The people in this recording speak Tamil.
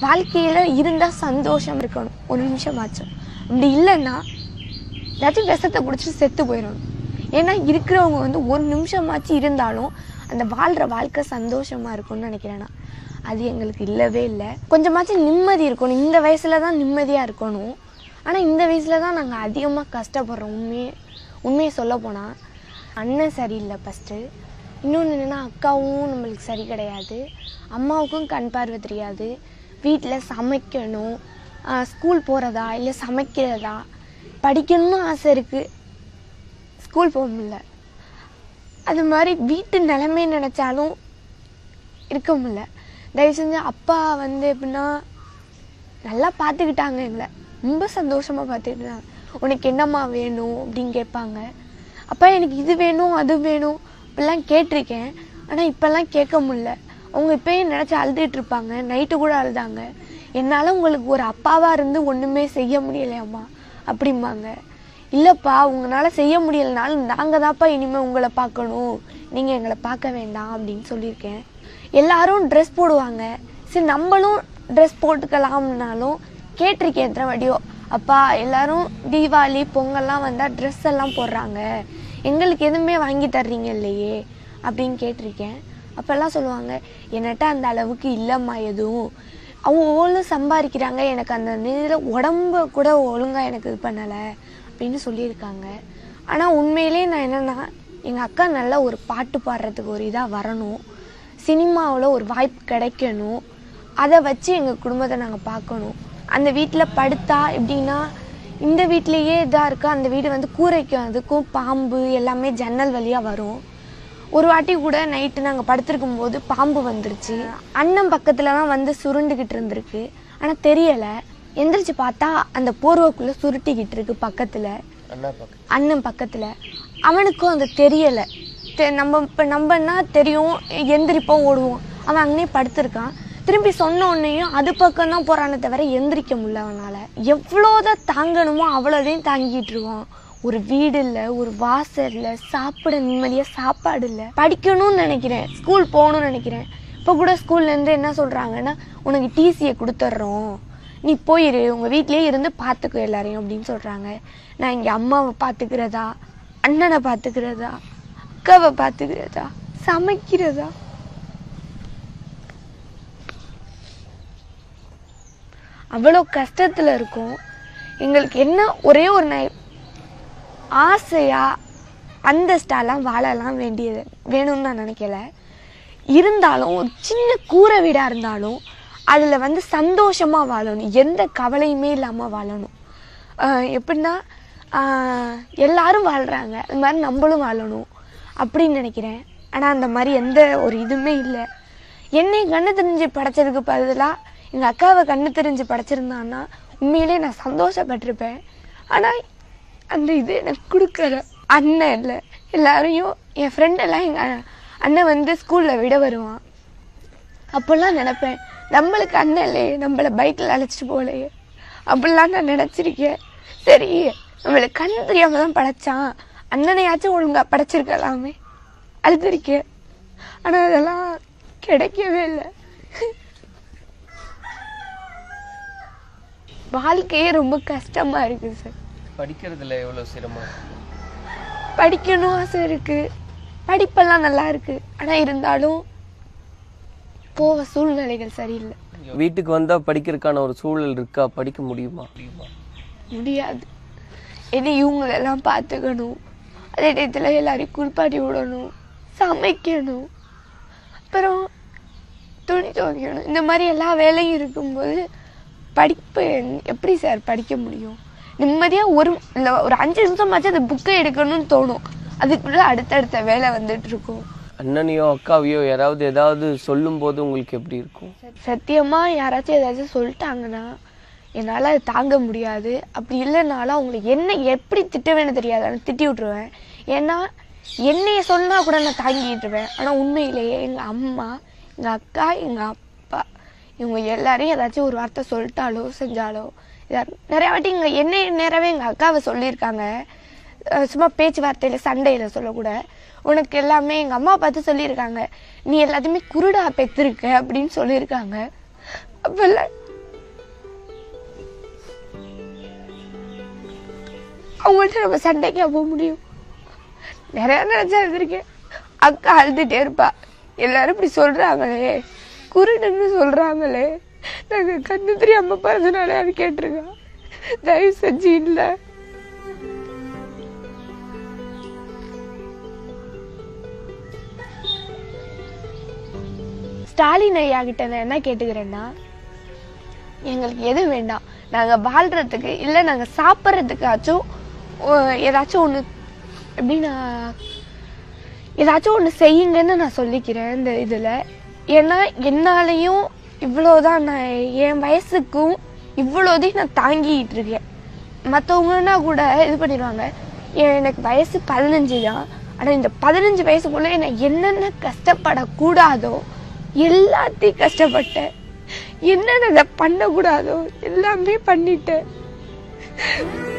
வாழ்க்கையில் இருந்தால் சந்தோஷம் இருக்கணும் ஒரு நிமிஷம் ஆச்சும் அப்படி இல்லைன்னா ஏதாச்சும் விஷத்தை குடிச்சிட்டு செத்து போயிடணும் ஏன்னா இருக்கிறவங்க வந்து ஒரு நிமிஷமாச்சும் இருந்தாலும் அந்த வாழ்கிற வாழ்க்கை சந்தோஷமாக இருக்கும்னு நினைக்கிறேன் நான் அது எங்களுக்கு இல்லவே இல்லை கொஞ்சமாச்சும் நிம்மதி இருக்கணும் இந்த வயசில் தான் நிம்மதியாக இருக்கணும் ஆனால் இந்த வயசில் தான் நாங்கள் அதிகமாக கஷ்டப்படுறோம் உண்மையே உண்மையை சொல்ல போனால் அண்ணன் சரியில்லை ஃபஸ்ட்டு இன்னொன்று என்னென்னா அக்காவும் நம்மளுக்கு சரி கிடையாது அம்மாவுக்கும் கண் பார்வை தெரியாது வீட்டில் சமைக்கணும் ஸ்கூல் போகிறதா இல்லை சமைக்கிறதா படிக்கணும்னு ஆசை இருக்குது ஸ்கூல் போக முடியல அது மாதிரி வீட்டு நிலைமை நினச்சாலும் இருக்க முடியல தயவு செஞ்சு அப்பா வந்து எப்படின்னா நல்லா பார்த்துக்கிட்டாங்க எங்களை ரொம்ப சந்தோஷமாக பார்த்துக்கிட்டாங்க உனக்கு என்னம்மா வேணும் அப்படின்னு கேட்பாங்க அப்பா எனக்கு இது வேணும் அது வேணும் இப்படிலாம் கேட்டிருக்கேன் ஆனால் இப்போல்லாம் கேட்க முடியல அவங்க இப்போயும் நினச்சி அழுதுட்டு இருப்பாங்க நைட்டு கூட அழுதாங்க என்னால் உங்களுக்கு ஒரு அப்பாவாக இருந்து ஒன்றுமே செய்ய முடியலையாம்மா அப்படிம்பாங்க இல்லைப்பா உங்களால் செய்ய முடியலனாலும் நாங்கள் தான்ப்பா இனிமேல் உங்களை பார்க்கணும் நீங்கள் எங்களை பார்க்க வேண்டாம் அப்படின்னு சொல்லியிருக்கேன் எல்லாரும் ட்ரெஸ் போடுவாங்க சரி நம்மளும் ட்ரெஸ் போட்டுக்கலாம்னாலும் கேட்டிருக்கேன் எத்தனை வாட்டியோ அப்பா எல்லாரும் தீபாவளி பொங்கல்லாம் வந்தால் ட்ரெஸ் எல்லாம் போடுறாங்க எங்களுக்கு எதுவுமே வாங்கி தர்றீங்க இல்லையே அப்படின்னு கேட்டிருக்கேன் அப்போல்லாம் சொல்லுவாங்க என்கிட்ட அந்த அளவுக்கு இல்லைம்மா எதுவும் அவங்க ஒவ்வொன்றும் சம்பாதிக்கிறாங்க எனக்கு அந்த நேரம் உடம்ப கூட ஒழுங்காக எனக்கு இது பண்ணலை அப்படின்னு சொல்லியிருக்காங்க ஆனால் உண்மையிலே நான் என்னென்னா எங்கள் அக்கா நல்லா ஒரு பாட்டு பாடுறதுக்கு ஒரு இதாக வரணும் சினிமாவில் ஒரு வாய்ப்பு கிடைக்கணும் அதை வச்சு எங்கள் குடும்பத்தை நாங்கள் பார்க்கணும் அந்த வீட்டில் படுத்தா எப்படின்னா இந்த வீட்லேயே இதாக இருக்கா அந்த வீடு வந்து கூரைக்கும் அதுக்கும் பாம்பு எல்லாமே ஜன்னல் வழியாக வரும் ஒரு வாட்டி கூட நைட்டு நாங்கள் படுத்திருக்கும் போது பாம்பு வந்துருச்சு அண்ணன் பக்கத்துலலாம் வந்து சுருண்டுக்கிட்டு இருந்திருக்கு ஆனால் தெரியலை எந்திரிச்சு பார்த்தா அந்த போர்வைக்குள்ளே சுருட்டிக்கிட்டு இருக்கு பக்கத்தில் அண்ணா பக்கம் அண்ணன் பக்கத்தில் அவனுக்கும் அது தெரியலை தெ நம்ம இப்போ நம்பன்னா தெரியும் எந்திரிப்போம் ஓடுவோம் அவன் அங்கனே படுத்திருக்கான் திரும்பி சொன்ன உடனேயும் அது பக்கம் தான் போகிறானே தவிர எந்திரிக்க முடியல அவனால் எவ்வளோதான் தாங்கணுமோ அவ்வளோதையும் தாங்கிட்டு இருக்கான் ஒரு வீடு இல்லை ஒரு வாசல் இல்லை சாப்பிட நிம்மதியாக சாப்பாடு இல்லை படிக்கணும்னு நினைக்கிறேன் ஸ்கூல் போகணும்னு நினைக்கிறேன் இப்போ கூட ஸ்கூல்லேருந்து என்ன சொல்கிறாங்கன்னா உனக்கு டிசியை கொடுத்துட்றோம் நீ போயிரு உங்கள் வீட்லயே இருந்து பார்த்துக்கோ எல்லாரையும் அப்படின்னு சொல்கிறாங்க நான் இங்கே அம்மாவை பார்த்துக்கிறதா அண்ணனை பார்த்துக்கிறதா அக்காவை பார்த்துக்கிறதா சமைக்கிறதா அவ்வளோ கஷ்டத்தில் இருக்கும் எங்களுக்கு என்ன ஒரே ஒரு நை ஆசையா அந்தஸ்டாலாம் வாழலாம் வேண்டியது வேணும்னு நான் நினைக்கல இருந்தாலும் ஒரு சின்ன கூரை வீடாக இருந்தாலும் அதில் வந்து சந்தோஷமாக வாழணும் எந்த கவலையுமே இல்லாமல் வாழணும் ஆஹ் எப்படின்னா ஆஹ் எல்லாரும் வாழ்கிறாங்க அது மாதிரி நம்மளும் வாழணும் அப்படின்னு நினைக்கிறேன் ஆனால் அந்த மாதிரி எந்த ஒரு இதுவுமே இல்லை என்னை கண்ணு தெரிஞ்சு படைச்சதுக்கு பதிலாக எங்கள் அக்காவை கண்ணு தெரிஞ்சு படைச்சிருந்தான்னா உண்மையிலே நான் சந்தோஷப்பட்டிருப்பேன் ஆனால் அந்த இது எனக்கு கொடுக்கல அண்ணன் இல்லை எல்லாரையும் என் ஃப்ரெண்டெல்லாம் எங்கள் அண்ணன் வந்து ஸ்கூலில் விட வருவான் அப்போல்லாம் நினைப்பேன் நம்மளுக்கு அண்ணன் இல்லையே நம்மளை பைக்கில் அழைச்சிட்டு போகலையே அப்படிலாம் நான் நினச்சிருக்கேன் சரி நம்மளுக்கு கண் தெரியாமல் தான் படைச்சான் அண்ணனையாச்சும் ஒழுங்கா படைச்சிருக்கலாமே அழுதுருக்கேன் ஆனால் அதெல்லாம் கிடைக்கவே இல்லை வாழ்க்கையே ரொம்ப கஷ்டமாக இருக்குது சார் படிக்கிறதுல எவ்வளோ சிரமம் இருக்கு? படிக்கணும் ஆசை இருக்கு படிப்பெல்லாம் நல்லா இருக்கு ஆனா இருந்தாலும் போக சூழ்நிலைகள் சரியில்லை வீட்டுக்கு வந்தா படிக்கிறதுக்கான ஒரு சூழல் இருக்கா படிக்க முடியுமா முடியுமா முடியாது என்ன இவங்களெல்லாம் பார்த்துக்கணும் அதே டயத்தில் எல்லாரையும் குளிப்பாட்டி விடணும் சமைக்கணும் அப்புறம் துணி துவைக்கணும் இந்த மாதிரி எல்லா வேலையும் இருக்கும்போது படிப்பு எப்படி சார் படிக்க முடியும் நிம்மதியாக ஒரு இல்லை ஒரு அஞ்சு நிமிஷமாச்சும் அந்த புக்கை எடுக்கணும்னு தோணும் அதுக்குள்ள அடுத்தடுத்த வேலை வந்துட்டு இருக்கும் அண்ணனையோ அக்காவையோ யாராவது ஏதாவது சொல்லும்போது உங்களுக்கு எப்படி இருக்கும் சத்தியமா யாராச்சும் ஏதாச்சும் சொல்லிட்டாங்கன்னா என்னால் அது தாங்க முடியாது அப்படி இல்லைனாலும் அவங்களை என்ன எப்படி திட்டவேன்னு தெரியாது ஆனால் திட்டி விட்ருவேன் ஏன்னா என்னைய சொன்னா கூட நான் தாங்கிட்டுருவேன் ஆனால் உண்மையிலேயே எங்கள் அம்மா எங்கள் அக்கா எங்கள் அப்பா இவங்க எல்லாரையும் ஏதாச்சும் ஒரு வார்த்தை சொல்லிட்டாலோ செஞ்சாலோ இதா- நிறைய வாட்டி இங்கே என்னை நேரவே எங்கள் அக்காவை சொல்லியிருக்காங்க அஹ் சும்மா பேச்சுவார்த்தையில் சண்டையில் சொல்லக்கூட உனக்கு எல்லாமே எங்கள் அம்மா பார்த்து சொல்லியிருக்காங்க நீ எல்லாத்தையுமே குருடா பெற்றிருக்க அப்படின்னு சொல்லியிருக்காங்க அப்போல்லாம் அவங்கள்ட்ட நம்ம சண்டைக்கா போக முடியும் நிறைய நினைச்சா இருந்திருக்கேன் அக்கா அழுதுட்டே இருப்பா எல்லாரும் இப்படி சொல்றாங்களே குருடுன்னு சொல்றாங்களே நாங்க கண்ணு தெரியாம பிறந்தனால அது கேட்டிருக்கா தயவு செஞ்சு இல்லை ஸ்டாலின் ஐயா கிட்ட நான் என்ன கேட்டுக்கிறேன்னா எங்களுக்கு எதுவும் வேண்டாம் நாங்க வாழ்றதுக்கு இல்ல நாங்க சாப்பிட்றதுக்காச்சும் ஏதாச்சும் ஒண்ணு எப்படின்னா ஏதாச்சும் ஒண்ணு செய்யுங்கன்னு நான் சொல்லிக்கிறேன் இந்த இதுல ஏன்னா என்னாலையும் இவ்வளோதான் நான் என் வயசுக்கும் இவ்வளோதையும் நான் தாங்கிட்டு இருக்கேன் மற்றவங்கன்னா கூட இது பண்ணிடுவாங்க எனக்கு வயசு பதினஞ்சு தான் ஆனால் இந்த பதினஞ்சு வயசுக்குள்ளே நான் என்னென்ன கஷ்டப்படக்கூடாதோ எல்லாத்தையும் கஷ்டப்பட்டேன் என்னென்ன பண்ணக்கூடாதோ எல்லாமே பண்ணிட்டேன்